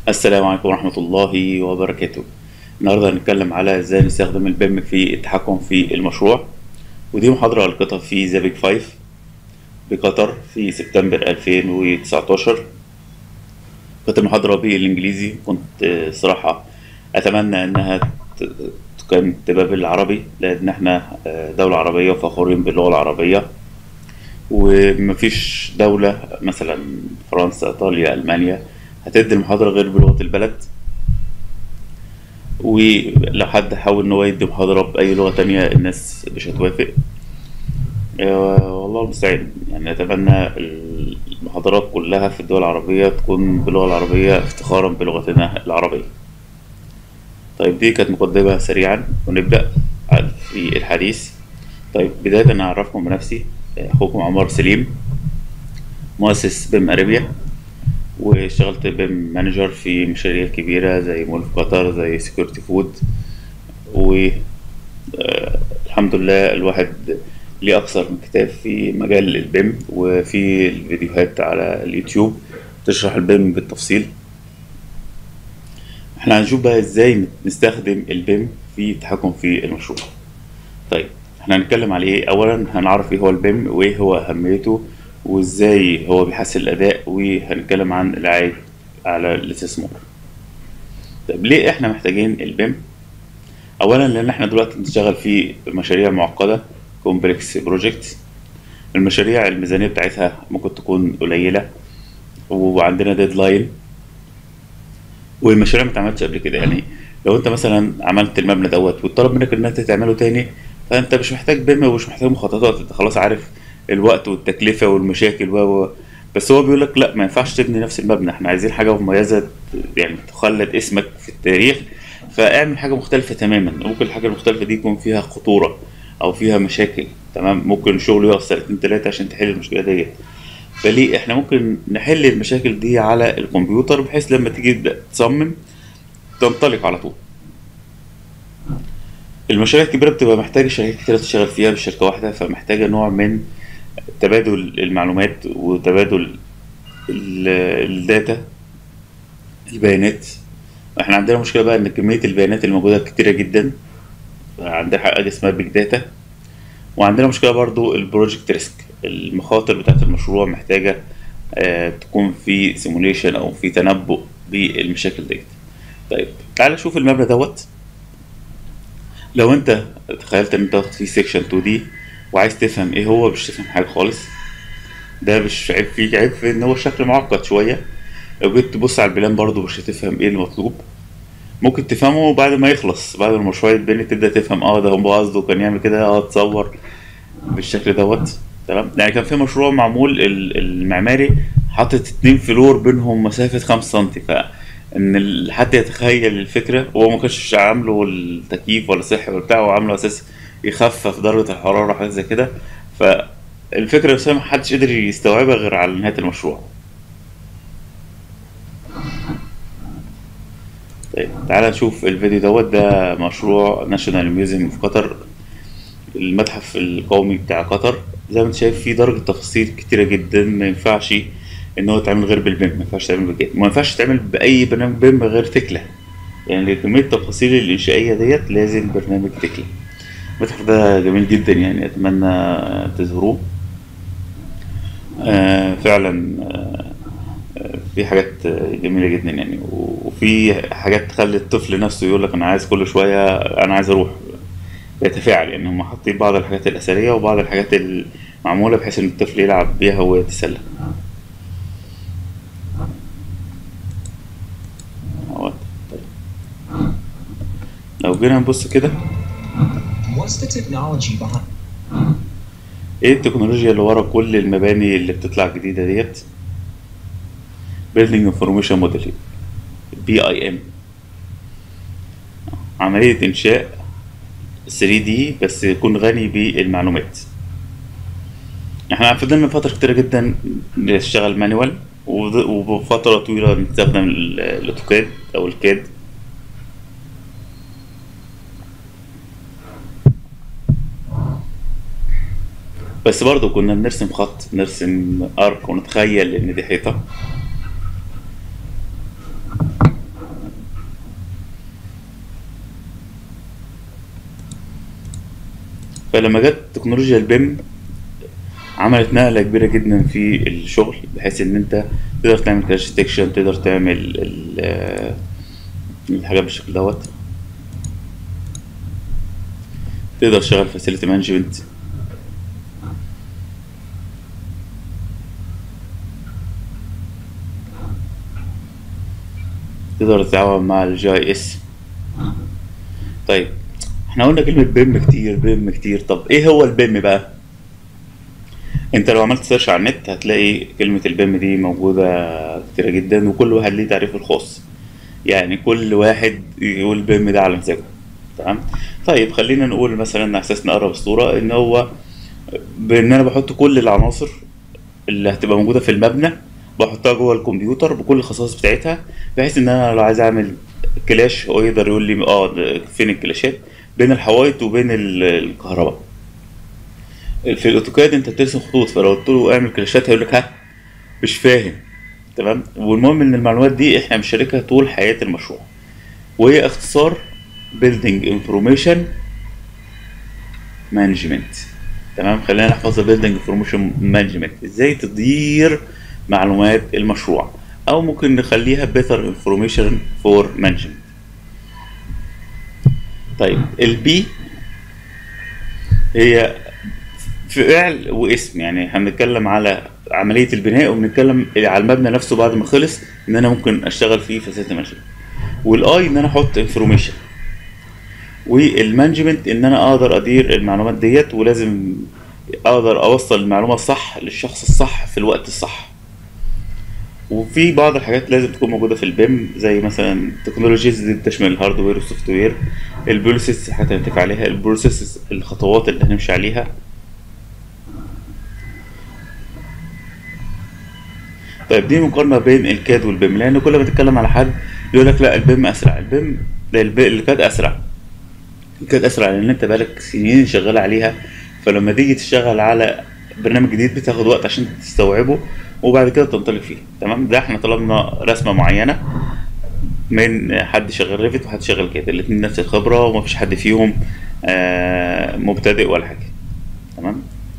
السلام عليكم ورحمة الله وبركاته النهاردة هنتكلم على ازاي نستخدم البيم في التحكم في المشروع ودي محاضرة ألقيتها في ذا بيج فايف بقطر في سبتمبر 2019 كانت المحاضرة بالإنجليزي كنت صراحة أتمنى إنها ت- كانت تبقى بالعربي لأن احنا دولة عربية وفخورين باللغة العربية ومفيش دولة مثلا فرنسا إيطاليا ألمانيا هتدي المحاضرة غير بلغة البلد ولو حد حاول إن هو يدي محاضرة بأي لغة تانية الناس مش هتوافق آه، والله المستعان يعني أتمنى المحاضرات كلها في الدول العربية تكون باللغة العربية افتخارا بلغتنا العربية طيب دي كانت مقدمة سريعا ونبدأ في الحديث طيب بداية أعرفكم بنفسي أخوكم عمار سليم مؤسس بيم أريبيا واشتغلت بيم مانجر في مشاريع كبيرة زي مول في قطر زي سكيورتي فود و آه، الحمد لله الواحد ليه أكثر من كتاب في مجال البيم وفي الفيديوهات على اليوتيوب تشرح البيم بالتفصيل احنا هنشوف بقى ازاي نستخدم البيم في التحكم في المشروع طيب احنا هنتكلم على ايه اولا هنعرف ايه هو البيم وايه هو اهميته وازاي هو بيحسن الاداء وهنتكلم عن العائد على الاستثمار طيب ليه احنا محتاجين البيم اولا لان احنا دلوقتي بنشتغل في مشاريع معقده كومبلكس بروجكت المشاريع الميزانيه بتاعتها ممكن تكون قليله وعندنا ديدلاين والمشاريع ما اتعملتش قبل كده يعني لو انت مثلا عملت المبنى دوت واتطلب منك ان انت تعمله تاني فانت مش محتاج بيم ومش محتاج مخططات انت خلاص عارف الوقت والتكلفه والمشاكل و و- بس هو بيقول لك لا ما ينفعش تبني نفس المبنى احنا عايزين حاجه مميزه يعني تخلد اسمك في التاريخ فاعمل حاجه مختلفه تماما ممكن الحاجه المختلفه دي يكون فيها خطوره او فيها مشاكل تمام ممكن الشغل يقف سنتين ثلاثه عشان تحل المشكله ديت فليه احنا ممكن نحل المشاكل دي على الكمبيوتر بحيث لما تيجي تبدأ تصمم تنطلق على طول المشاريع الكبيرة بتبقى محتاجة شركات كتيرة تشتغل فيها مش شركة واحدة فمحتاجة نوع من تبادل المعلومات وتبادل ال- الداتا البيانات احنا عندنا مشكلة بقى ان كمية البيانات الموجودة كتيرة جدا عندنا حاجة اسمها بيج داتا وعندنا مشكلة برضو البروجكت ريسك المخاطر بتاعت المشروع محتاجة آه، تكون في سيموليشن او في تنبؤ بالمشاكل ديت طيب تعال شوف المبنى دوت لو انت تخيلت ان انت واخد فيه سيكشن 2 دي وعايز تفهم ايه هو مش تفهم حاجة خالص ده مش عيب فيه عيب في ان هو شكل معقد شوية لو جيت تبص على البلان برضو مش هتفهم ايه المطلوب ممكن تفهمه بعد ما يخلص بعد ما المشروع يتبني تبدأ تفهم اه ده هو قصده كان يعمل كده اه تصور بالشكل دوت تمام يعني كان في مشروع معمول ال- المعماري حاطط اتنين فلور بينهم مسافة خمسة سنتي فإن ال- حد يتخيل الفكرة هو ما كانش عامله التكييف ولا صحي ولا بتاع هو عامله أساس يخفف درجة الحرارة حاجة زي كده فالفكرة نفسها محدش قدر يستوعبها غير على نهاية المشروع طيب تعالى نشوف الفيديو دوت ده مشروع ناشونال ميوزيوم في قطر المتحف القومي بتاع قطر زي ما انت شايف فيه درجة تفاصيل كتيرة جدا ما ينفعش ان هو يتعمل غير بالبيم ما ينفعش يتعمل بالجيت ما ينفعش يتعمل بأي برنامج بيم غير تكلا يعني كمية التفاصيل الإنشائية ديت لازم برنامج تكلا المتحف ده جميل جدا يعني أتمنى تزوروه آه فعلا آه آه، في حاجات آه، جميلة جدا يعني و- وفي حاجات تخلي الطفل نفسه يقول لك أنا عايز كل شوية أنا عايز أروح بيتفاعل يعني هم حاطين بعض الحاجات الأثرية وبعض الحاجات المعمولة بحيث إن الطفل يلعب بيها ويتسلى أهوت. طيب. لو جينا نبص كده What's the technology behind ايه التكنولوجيا اللي ورا كل المباني اللي بتطلع جديدة ديت Building Information Modeling بي اي ام عملية إنشاء 3D بس يكون غني بالمعلومات احنا فضلنا فترة كتيرة جدا نشتغل مانوال وذ- وفترة طويلة بنستخدم ال- الاوتوكاد أو الكاد بس برضه كنا بنرسم خط نرسم ارك ونتخيل ان دي حيطه فلما جت تكنولوجيا البيم عملت نقلة كبيرة جدا في الشغل بحيث ان انت تقدر تعمل كراش ديتكشن تقدر تعمل ال- آه، الحاجات بالشكل دوت تقدر تشغل فاسيلتي مانجمنت تقدر تتعاون مع الجي اس طيب احنا قلنا كلمة بيم كتير بيم كتير طب ايه هو البيم بقى انت لو عملت سيرش على النت هتلاقي كلمة البيم دي موجودة كتيرة جدا وكل واحد ليه تعريفه الخاص يعني كل واحد يقول بيم ده على مزاجه تمام طيب خلينا نقول مثلا على اساس نقرب الصورة ان هو بان انا بحط كل العناصر اللي هتبقى موجودة في المبنى بحطها جوه الكمبيوتر بكل الخصائص بتاعتها بحيث ان انا لو عايز اعمل كلاش هو يقدر يقول لي اه ده فين الكلاشات بين الحوايط وبين ال- الكهرباء في الاوتوكاد انت بترسم خطوط فلو قلت له اعمل كلاشات هيقول لك ها مش فاهم تمام والمهم ان المعلومات دي احنا بنشاركها طول حياة المشروع وهي اختصار Building Information Management تمام خلينا نحفظ Building Information Management ازاي تدير معلومات المشروع او ممكن نخليها Better Information for Management طيب البي هي فعل واسم يعني احنا بنتكلم على عمليه البناء وبنتكلم على المبنى نفسه بعد ما خلص ان انا ممكن اشتغل فيه فاسيلتي مانجمنت والاي ان انا احط انفورميشن والمانجمنت ان انا اقدر ادير المعلومات ديت ولازم اقدر اوصل المعلومه الصح للشخص الصح في الوقت الصح وفي بعض الحاجات لازم تكون موجوده في البيم زي مثلا التكنولوجيز دي بتشمل الهاردوير والسوفت وير البروسيس حتى هنتفق عليها البروسيس الخطوات اللي هنمشي عليها طيب دي مقارنة بين الكاد والبيم لأن كل ما تتكلم على حد يقول لك لا البيم أسرع البيم لا الب- الكاد أسرع الكاد أسرع لأن أنت بقالك سنين شغال عليها فلما تيجي تشتغل على برنامج جديد بتاخد وقت عشان تستوعبه وبعد كده تنطلق فيه تمام ده احنا طلبنا رسمة معينة من حد شغال ريفت وحد شغال كاد الاتنين نفس الخبرة ومفيش حد فيهم آه، مبتدئ ولا حاجة تمام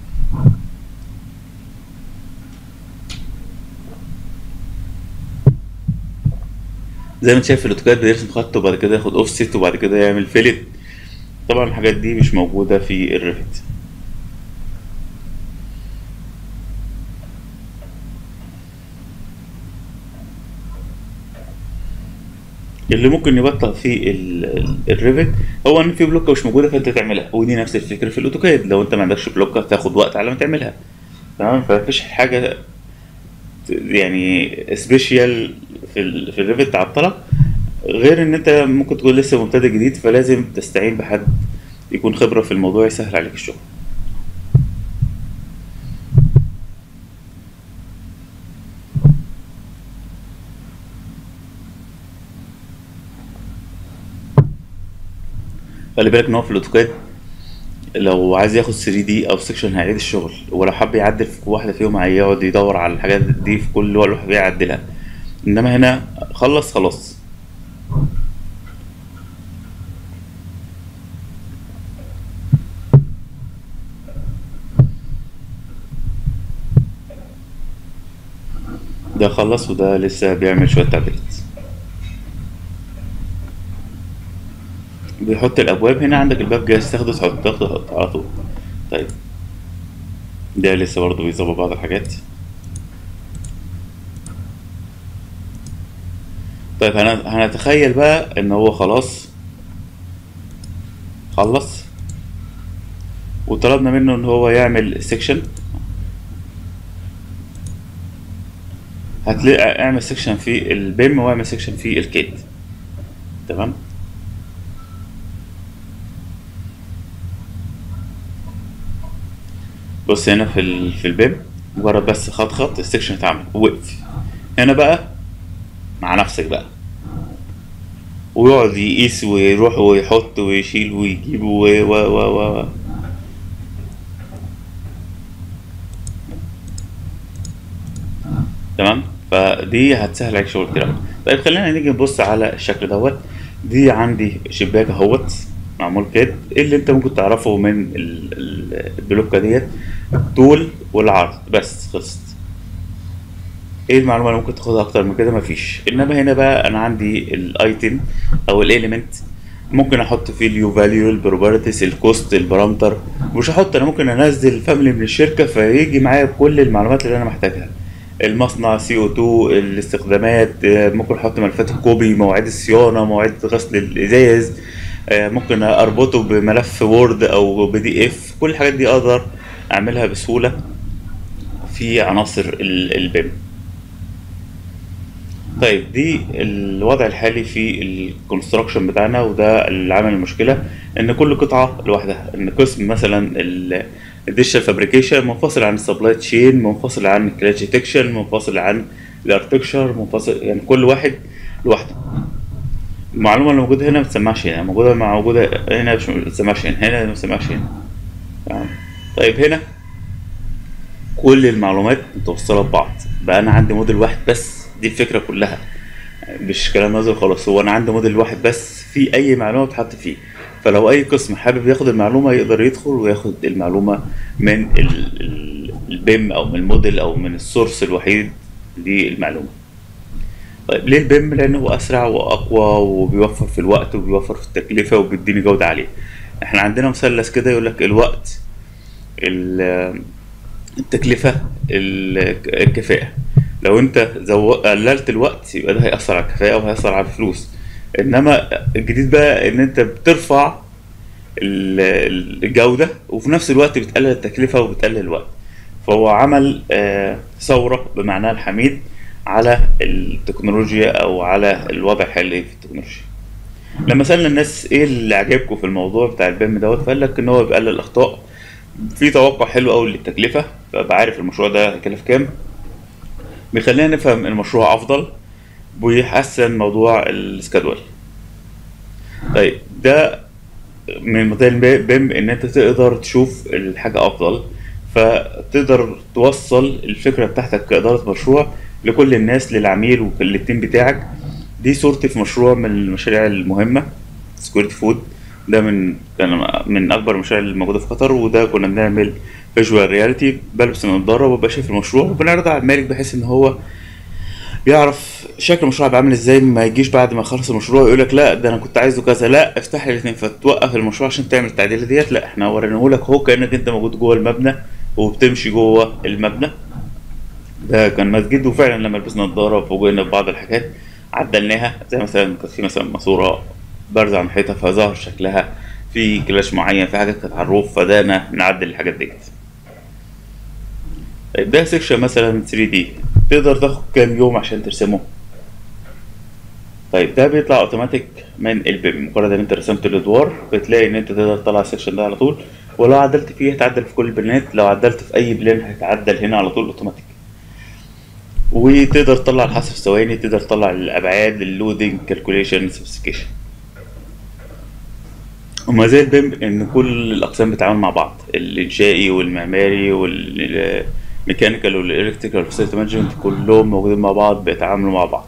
زي ما انت شايف في الاوتوكاد بيرسم خط وبعد كده ياخد اوفست وبعد كده يعمل فيلت طبعا الحاجات دي مش موجودة في الريفت اللي ممكن يبطئ في ال- ال- الريفت هو ان في بلوكه مش موجوده فانت تعملها ودي نفس الفكره في الاوتوكاد لو انت ما عندكش بلوكه تاخد وقت على ما تعملها تمام فمفيش حاجه يعني سبيشال في ال في الريفت تعطلك غير ان انت ممكن تكون لسه مبتدئ جديد فلازم تستعين بحد يكون خبره في الموضوع يسهل عليك الشغل خلي بالك ان هو في الاوتوكاد لو عايز ياخد 3 دي او سكشن هيعيد الشغل ولو حب يعدل في واحده فيهم هيقعد يدور على الحاجات دي في كل واحد يعدلها انما هنا خلص خلاص ده خلص وده لسه بيعمل شويه تعديلات بيحط الابواب هنا عندك الباب جاهز تاخده تحط تاخده تحط على طول طيب ده لسه برضه بيظبط بعض الحاجات طيب هن- هنتخيل بقى ان هو خلاص خلص وطلبنا منه ان هو يعمل سيكشن هتلاقي اعمل سيكشن في البيم واعمل سيكشن في الكيد تمام بص هنا في ال... في البيم مجرد بس خط خط السكشن اتعمل وقف هنا بقى مع نفسك بقى ويقعد يقيس ويروح ويحط ويشيل ويجيب و و و و تمام فدي هتسهل عليك شغل كتير أوي. طيب خلينا نيجي نبص على الشكل دوت دي عندي شباك اهوت معمول كاد ايه اللي انت ممكن تعرفه من ال- ال- البلوكه ديت الطول والعرض بس خلصت ايه المعلومه اللي ممكن تاخدها اكتر من كده مفيش انما هنا بقى انا عندي الايتم او الاليمنت ممكن احط فيه اليو فاليو البروبرتيز الكوست البارامتر مش هحط انا ممكن انزل فاميلي من الشركه فيجي معايا كل المعلومات اللي انا محتاجها المصنع سي او 2 الاستخدامات آه، ممكن احط ملفات الكوبي مواعيد الصيانه مواعيد غسل الازاز آه، ممكن اربطه بملف وورد او بي دي اف كل الحاجات دي اقدر اعملها بسهوله في عناصر ال- البيم طيب دي الوضع الحالي في الكونستراكشن بتاعنا وده اللي عامل المشكله ان كل قطعه لوحدها ان قسم مثلا الديجيتال فابريكيشن منفصل عن السبلاي تشين منفصل عن الكلاش ديتكشن منفصل عن الاركتكشر منفصل يعني كل واحد لوحده المعلومه اللي موجوده هنا ما بتسمعش هنا موجوده موجوده هنا مش ما بتسمعش هنا هنا ما بتسمعش هنا تمام؟ طيب هنا كل المعلومات متوصله ببعض بقى انا عندي موديل واحد بس دي الفكره كلها مش كلام نظري خلاص هو انا عندي موديل واحد بس في اي معلومه بتحط فيه فلو اي قسم حابب ياخد المعلومه يقدر يدخل وياخد المعلومه من ال- ال- البيم او من الموديل او من السورس الوحيد للمعلومه طيب ليه البيم لانه اسرع واقوى وبيوفر في الوقت وبيوفر في التكلفه وبيديني جوده عاليه احنا عندنا مثلث كده يقول لك الوقت ال- التكلفه ال- الكفاءه لو انت زو... قللت الوقت يبقى ده هيأثر على الكفاءة وهيأثر على الفلوس انما الجديد بقى ان انت بترفع ال- الجودة وفي نفس الوقت بتقلل التكلفة وبتقلل الوقت فهو عمل آه، ثورة بمعناها الحميد على التكنولوجيا او على الوضع الحالي في التكنولوجيا لما سألنا الناس ايه اللي عجبكم في الموضوع بتاع البيم دوت فقال لك ان هو بيقلل الاخطاء في توقع حلو قوي للتكلفة فبقى عارف المشروع ده هيكلف كام بيخلينا نفهم المشروع افضل ويحسن موضوع السكادول طيب ده من مزايا البيم ان انت تقدر تشوف الحاجه افضل فتقدر توصل الفكره بتاعتك كاداره مشروع لكل الناس للعميل وللتيم بتاعك دي صورتي في مشروع من المشاريع المهمه سكيورتي فود ده من كان من اكبر المشاريع الموجوده في قطر وده كنا بنعمل فيجوال رياليتي بلبس النضاره وببقى شايف المشروع وبنعرضها على المالك بحيث ان هو يعرف شكل المشروع هيبقى عامل ازاي ما يجيش بعد ما يخلص المشروع يقول لك لا ده انا كنت عايزه كذا لا افتح لي الاثنين فتوقف المشروع عشان تعمل التعديله ديت لا احنا وريناه لك اهو كانك انت موجود جوه المبنى وبتمشي جوه المبنى ده كان مسجد وفعلا لما لبسنا نضاره فوجئنا ببعض الحاجات عدلناها زي مثلا كانت في مثلا ماسوره بارزه عن الحيطه فظهر شكلها في كلاش معين في حاجات كانت على الروف فدانا نعدل الحاجات ديت طيب ده سيكشن مثلا 3 دي تقدر تاخد كام يوم عشان ترسمه طيب ده بيطلع اوتوماتيك من البيم مجرد ان انت رسمت الادوار بتلاقي ان انت تقدر تطلع السيكشن ده على طول ولو عدلت فيه هيتعدل في كل البلانات لو عدلت في اي بلان هيتعدل هنا على طول اوتوماتيك وتقدر تطلع الحذف في ثواني تقدر تطلع الابعاد اللودنج كالكوليشن سبيسيفيكيشن ومزايا البيم ان كل الاقسام بتتعامل مع بعض الانشائي والمعماري والميكانيكال والالكتريكال والفاسيلتي مانجمنت كلهم موجودين مع بعض بيتعاملوا مع بعض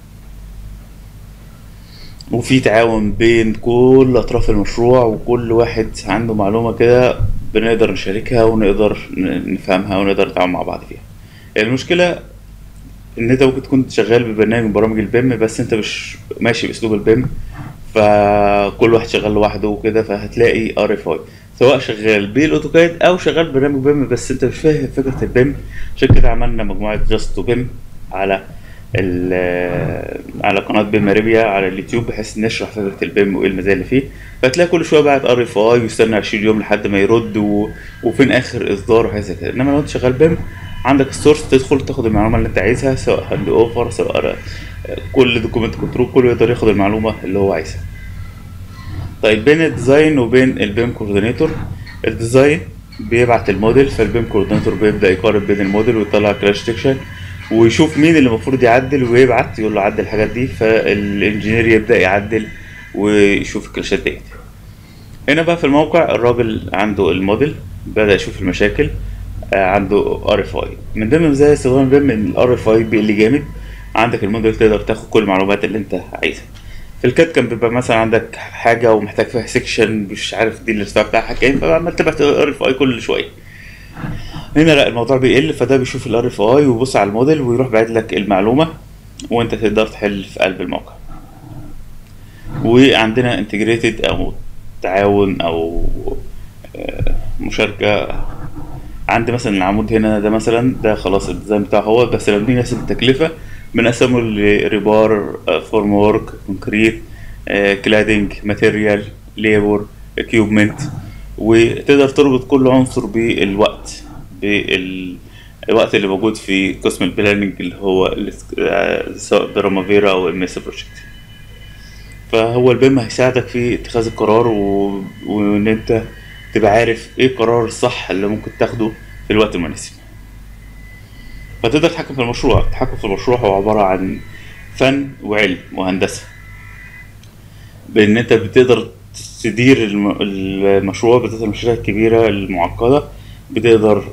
وفي تعاون بين كل اطراف المشروع وكل واحد عنده معلومه كده بنقدر نشاركها ونقدر ن- نفهمها ونقدر نتعامل مع بعض فيها المشكله ان انت ممكن تكون شغال ببرنامج من برامج البيم بس انت مش ماشي باسلوب البيم فكل واحد شغال لوحده وكده فهتلاقي ار اف اي سواء شغال بالاوتوكاد او شغال ببرنامج بيم بس انت مش فاهم فكره البيم عشان كده عملنا مجموعه جاست بيم على ال- على قناه بيم اريبيا على اليوتيوب بحيث نشرح فكره البيم وايه المزايا اللي فيه فتلاقي كل شويه بعت ار اف اي ويستنى 20 يوم لحد ما يرد و... وفين اخر اصدار وحاجه زي كده انما لو انت شغال بيم عندك السورس تدخل تاخد المعلومه اللي انت عايزها سواء هاند اوفر سواء كل دوكيمنت كنترول كله يقدر ياخد المعلومه اللي هو عايزها طيب بين الديزاين وبين البيم كوردينيتور الديزاين بيبعت الموديل فالبيم كوردينيتور بيبدا يقارن بين الموديل ويطلع كلاش ديكشن ويشوف مين اللي المفروض يعدل ويبعت يقول له عدل الحاجات دي فالانجينير يبدا يعدل ويشوف الكلاشات ديت هنا بقى في الموقع الراجل عنده الموديل بدا يشوف المشاكل آه، عنده ار اف اي من ضمن مزايا استخدام البيم ان الار اف اي بيقل جامد عندك الموديل تقدر تاخد كل المعلومات اللي انت عايزها في الكاد كان بيبقى مثلا عندك حاجه ومحتاج فيها سيكشن مش عارف دي الارتفاع بتاعها كام فعمال تبعت ار اف اي كل شويه هنا لا الموضوع بيقل فده بيشوف الار اف اي ويبص على الموديل ويروح باعت لك المعلومه وانت تقدر تحل في قلب الموقع وعندنا انتجريتد او تعاون او آه، مشاركه عندي مثلا العمود هنا ده مثلا ده خلاص الديزاين بتاعه هو بس لما بنيجي نحسب التكلفه بنقسمه لريبار فورم وورك كونكريت كلادنج ماتيريال ليبر اكيوبمنت وتقدر تربط كل عنصر بالوقت بالوقت اللي موجود في قسم البلاننج اللي هو ال- آه، سواء برامافيرا او ام اس بروجكت فهو البيم هيساعدك في اتخاذ القرار و... وان انت تبقى عارف ايه القرار الصح اللي ممكن تاخده في الوقت المناسب فتقدر تتحكم في المشروع التحكم في المشروع هو عبارة عن فن وعلم وهندسة بان انت بتقدر تدير الم- المشروع بالذات المشاريع الكبيرة المعقدة بتقدر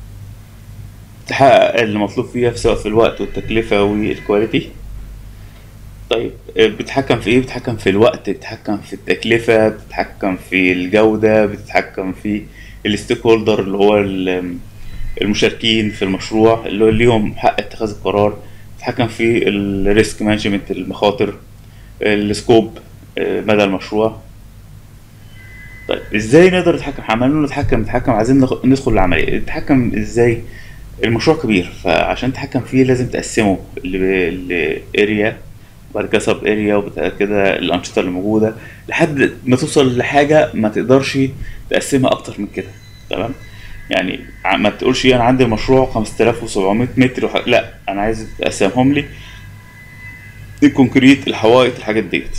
تحقق المطلوب فيها سواء في الوقت والتكلفة والكواليتي طيب آه، بتتحكم في ايه بتتحكم في الوقت بتتحكم في التكلفة بتتحكم في الجودة بتتحكم في الستيك هولدر اللي هو ال- المشاركين في المشروع اللي هو ليهم حق اتخاذ القرار بتتحكم في الريسك مانجمنت المخاطر السكوب آه، مدى المشروع طيب ازاي نقدر نتحكم عمالين نتحكم نتحكم عايزين نخ- ندخل العملية نتحكم ازاي المشروع كبير فعشان تتحكم فيه لازم تقسمه لاريا وبعد كده سب اريا وبعد كده الانشطه اللي موجوده لحد ما توصل لحاجه ما تقدرش تقسمها اكتر من كده تمام يعني ع- ما تقولش انا عندي مشروع 5700 متر وح... لا انا عايز تقسمهم لي الكونكريت الحوائط الحاجات ديت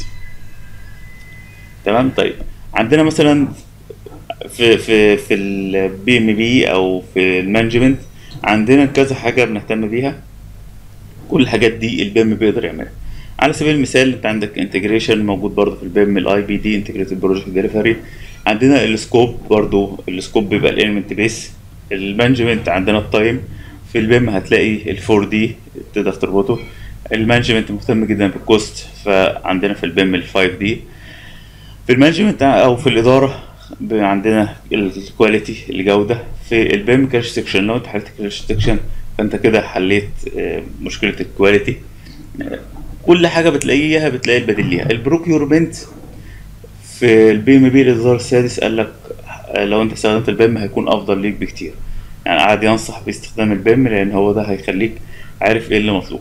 تمام طيب عندنا مثلا في في في البي ام بي او في المانجمنت عندنا كذا حاجه بنهتم بيها كل الحاجات دي البيم بيقدر يعملها على سبيل المثال انت عندك انتجريشن موجود برضه في البيم الاي بي دي انتجريتد بروجكت ديليفري عندنا السكوب برضه السكوب بيبقى الاليمنت بيس المانجمنت عندنا التايم في البيم هتلاقي الفور دي تقدر تربطه المانجمنت مهتم جدا بالكوست فعندنا في البيم الفايف دي في المانجمنت او في الاداره ب- عندنا الكواليتي الجوده في البيم كاش سكشن لو انت حليت كاش سكشن فانت كده حليت آه، مشكله الكواليتي آه، كل حاجه بتلاقيها بتلاقي البديل ليها البروكيورمنت في البي ام بي الاصدار السادس قال لك آه، لو انت استخدمت البيم هيكون افضل ليك بكتير يعني قعد ينصح باستخدام البيم لان هو ده هيخليك عارف ايه اللي مطلوب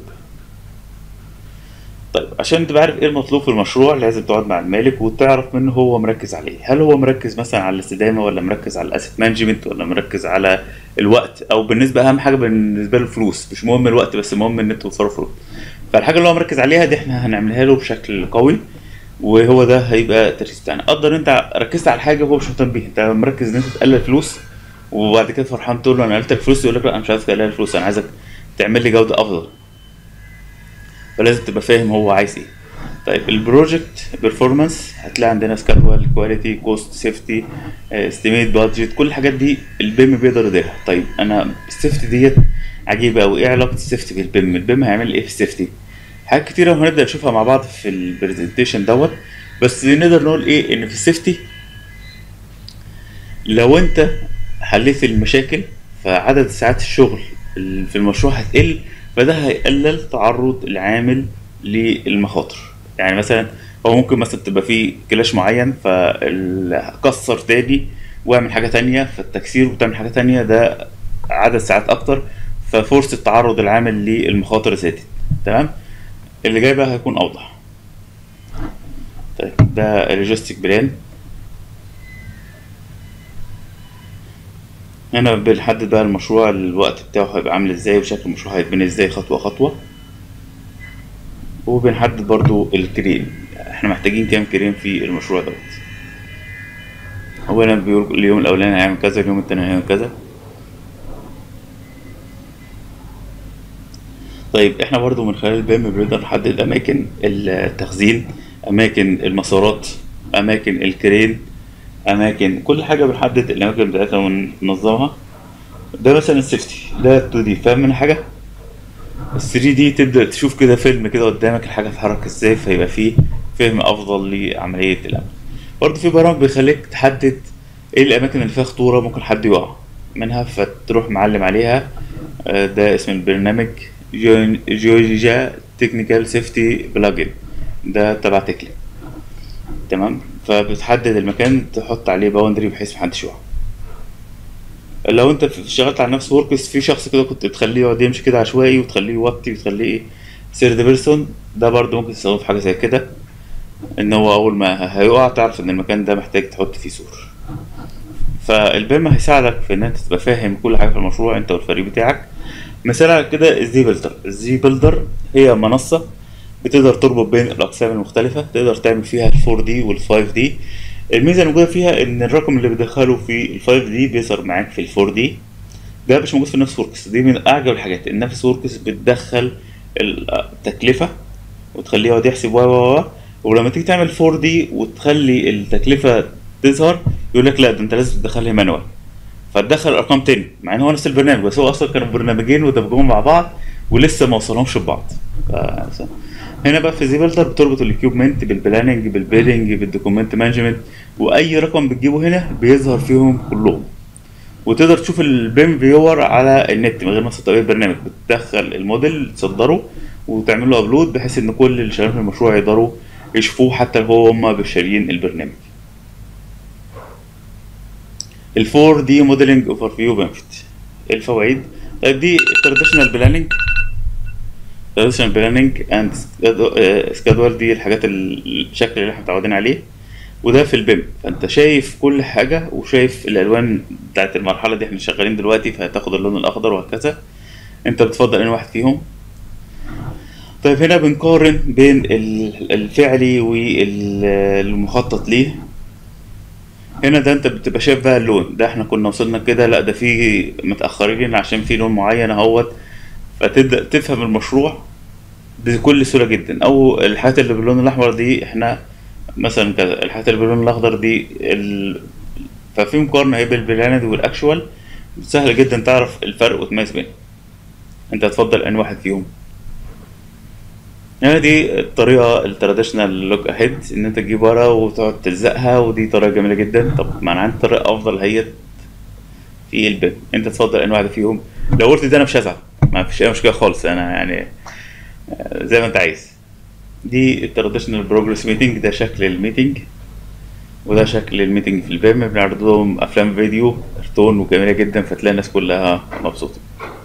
طيب عشان تبقى عارف ايه المطلوب في المشروع لازم تقعد مع المالك وتعرف منه هو مركز على ايه هل هو مركز مثلا على الاستدامه ولا مركز على الاسيت مانجمنت ولا مركز على الوقت او بالنسبه اهم حاجه بالنسبه له الفلوس مش مهم الوقت بس مهم ان انتوا توفروا فلوس فالحاجه اللي هو مركز عليها دي احنا هنعملها له بشكل قوي وهو ده هيبقى التركيز بتاعنا قدر انت ركزت على حاجه هو مش مهتم بيها انت مركز ان انت تقلل فلوس وبعد كده فرحان تقول له انا قلت لك فلوس يقول لك لا انا مش عايزك تقلل فلوس انا عايزك تعمل لي جوده افضل فلازم تبقى فاهم هو عايز ايه طيب البروجكت بيرفورمانس هتلاقي عندنا سكادول كواليتي كوست سيفتي استيميت بادجت كل الحاجات دي البيم بيقدر يديرها طيب انا السيفتي ديت عجيبه قوي ايه علاقه السيفتي بالبيم البيم هيعمل ايه في السيفتي حاجات كتيره هنبدا نشوفها مع بعض في البرزنتيشن دوت بس نقدر نقول ايه ان في السيفتي لو انت حليت المشاكل فعدد ساعات الشغل ال- في المشروع هتقل فده هيقلل تعرض العامل للمخاطر يعني مثلا هو ممكن مثلا تبقى فيه كلاش معين فكسر تاني واعمل حاجة تانية فالتكسير وتعمل حاجة تانية ده عدد ساعات أكتر ففرصة تعرض العامل للمخاطر زادت تمام اللي جاي بقى هيكون أوضح طيب ده اللوجيستيك بلان هنا بنحدد بقى المشروع الوقت بتاعه هيبقى عامل ازاي وشكل المشروع هيتبني ازاي خطوة خطوة وبنحدد برضو الكريم احنا محتاجين كام كريم في المشروع دوت هو هنا بيقول اليوم الاولاني هيعمل كذا اليوم التاني هيعمل كذا طيب احنا برضو من خلال البيم بنقدر نحدد اماكن التخزين اماكن المسارات اماكن الكرين اماكن كل حاجه بنحدد الاماكن بتاعتها وننظمها ده مثلا السيفتي ده 2 دي فاهم من حاجه ال 3 دي تبدا تشوف كده فيلم كده قدامك الحاجه تتحرك ازاي فيبقى فيه فهم افضل لعمليه الامن برضه في برامج بيخليك تحدد ايه الاماكن اللي فيها خطوره ممكن حد يقع منها فتروح معلم عليها آه، ده اسم البرنامج جيولوجيا تكنيكال سيفتي بلاجن ده تبع تكلي تمام فبتحدد المكان تحط عليه باوندري بحيث محدش يقع لو انت في- اشتغلت على نفس وركس في شخص كده كنت تخليه يقعد يمشي كده عشوائي وتخليه يوطي وتخليه ايه سيرد بيرسون ده برضه ممكن تستخدمه في حاجه زي كده ان هو اول ما هيقع تعرف ان المكان ده محتاج تحط فيه سور فالبيم هيساعدك في ان انت تبقى فاهم كل حاجه في المشروع انت والفريق بتاعك مثال على كده الزي بيلدر الزي بيلدر هي منصه بتقدر تربط بين الاقسام المختلفه تقدر تعمل فيها ال 4 دي وال 5 دي الميزه الموجوده فيها ان الرقم اللي بتدخله في ال 5 دي بيظهر معاك في ال 4 دي ده مش موجود في النفس وركس دي من اعجب الحاجات النفس وركس بتدخل التكلفه وتخليه يقعد يحسب و و و ولما تيجي تعمل 4 دي وتخلي التكلفه تظهر يقول لك لا ده انت لازم تدخلها مانوال فتدخل ارقام تاني مع ان هو نفس البرنامج بس هو اصلا كانوا برنامجين ودمجوهم مع بعض ولسه ما وصلهمش ببعض ف- هنا بقى في زي بيلدر بتربط الاكيوبمنت بالبلاننج بالبيدنج بالدوكيومنت مانجمنت واي رقم بتجيبه هنا بيظهر فيهم كلهم وتقدر تشوف البيم فيور على النت من غير ما تسطب اي برنامج بتدخل الموديل تصدره وتعمل له ابلود بحيث ان كل اللي شغالين في المشروع يقدروا يشوفوه حتى لو هو هم مش شاريين البرنامج ال 4 دي موديلنج اوفر فيو بنفيت الفوائد طيب دي تراديشنال بلاننج تراديشنال بلاننج اند سكادول دي الحاجات ال- الشكل اللي احنا متعودين عليه وده في البيم فانت شايف كل حاجه وشايف الالوان بتاعت المرحله دي احنا شغالين دلوقتي فهتاخد اللون الاخضر وهكذا انت بتفضل انهي واحد فيهم طيب هنا بنقارن بين ال- الفعلي والمخطط ليه هنا ده انت بتبقى شايف بقى اللون ده احنا كنا وصلنا كده لا ده في متأخرين عشان في لون معين اهوت فتبدأ تفهم المشروع بكل سهولة جدا او الحاجات اللي باللون الاحمر دي احنا مثلا كذا الحاجات اللي باللون الاخضر دي ال... ففي مقارنة هي بالبلاند والاكشوال سهل جدا تعرف الفرق وتميز بينهم انت هتفضل انهي واحد فيهم يعني دي الطريقة التراديشنال لوك اهيد ان انت تجيب ورقة وتقعد تلزقها ودي طريقة جميلة جدا طب ما انا عندي طريقة افضل هي في البيم انت تفضل انهي واحدة فيهم لو قلت ده انا مش هزعل ما فيش اي مشكلة خالص انا يعني آه، زي ما انت عايز دي التراديشنال بروجرس ميتنج ده شكل الميتنج وده شكل الميتنج في البيم بنعرض لهم افلام فيديو كرتون وجميلة جدا فتلاقي الناس كلها مبسوطة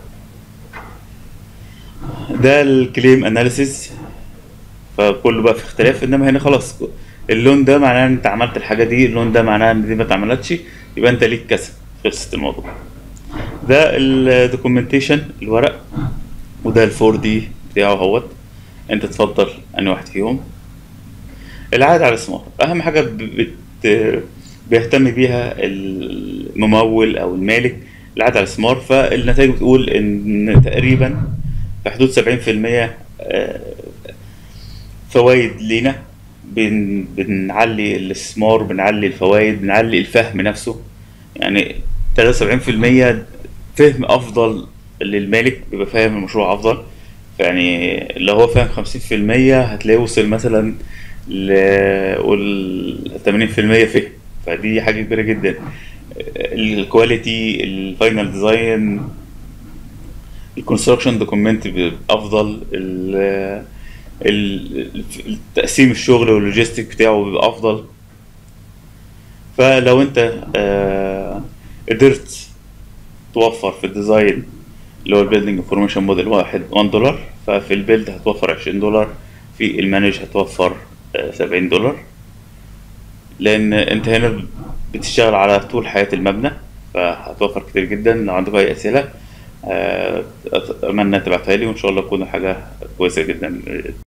ده الكليم اناليسيز فكله بقى في اختلاف انما هنا خلاص اللون ده معناه ان انت عملت الحاجه دي اللون ده معناه ان دي ما اتعملتش يبقى انت ليك كذا خلصت الموضوع ده الدوكيومنتيشن الورق وده الفور دي بتاعه اهوت انت تفضل انهي واحد فيهم العائد على الاستثمار اهم حاجه ب- بت بيهتم بيها الممول او المالك العائد على الاستثمار فالنتائج بتقول ان تقريبا في حدود 70% آه، فوائد لينا بن بنعلي الاستثمار بنعلي الفوائد بنعلي الفهم نفسه يعني 73% فهم افضل للمالك بيبقى فاهم المشروع افضل يعني لو هو فاهم 50% هتلاقيه وصل مثلا ل قول 80% فهم فدي حاجة كبيرة جدا الكواليتي الفاينل ديزاين الكونستراكشن دوكيومنت افضل ال- ال- التقسيم الشغل واللوجيستيك بتاعه بيبقى افضل فلو انت آه، قدرت توفر في الديزاين اللي هو البيلدينج انفورميشن موديل واحد 1 دولار ففي البيلد هتوفر 20 دولار في المانج هتوفر آه، 70 دولار لان انت هنا بتشتغل على طول حياة المبنى فهتوفر كتير جدا لو عندك اي اسئلة آه، اتمنى تبعتها لي وان شاء الله تكون حاجة كويسة جدا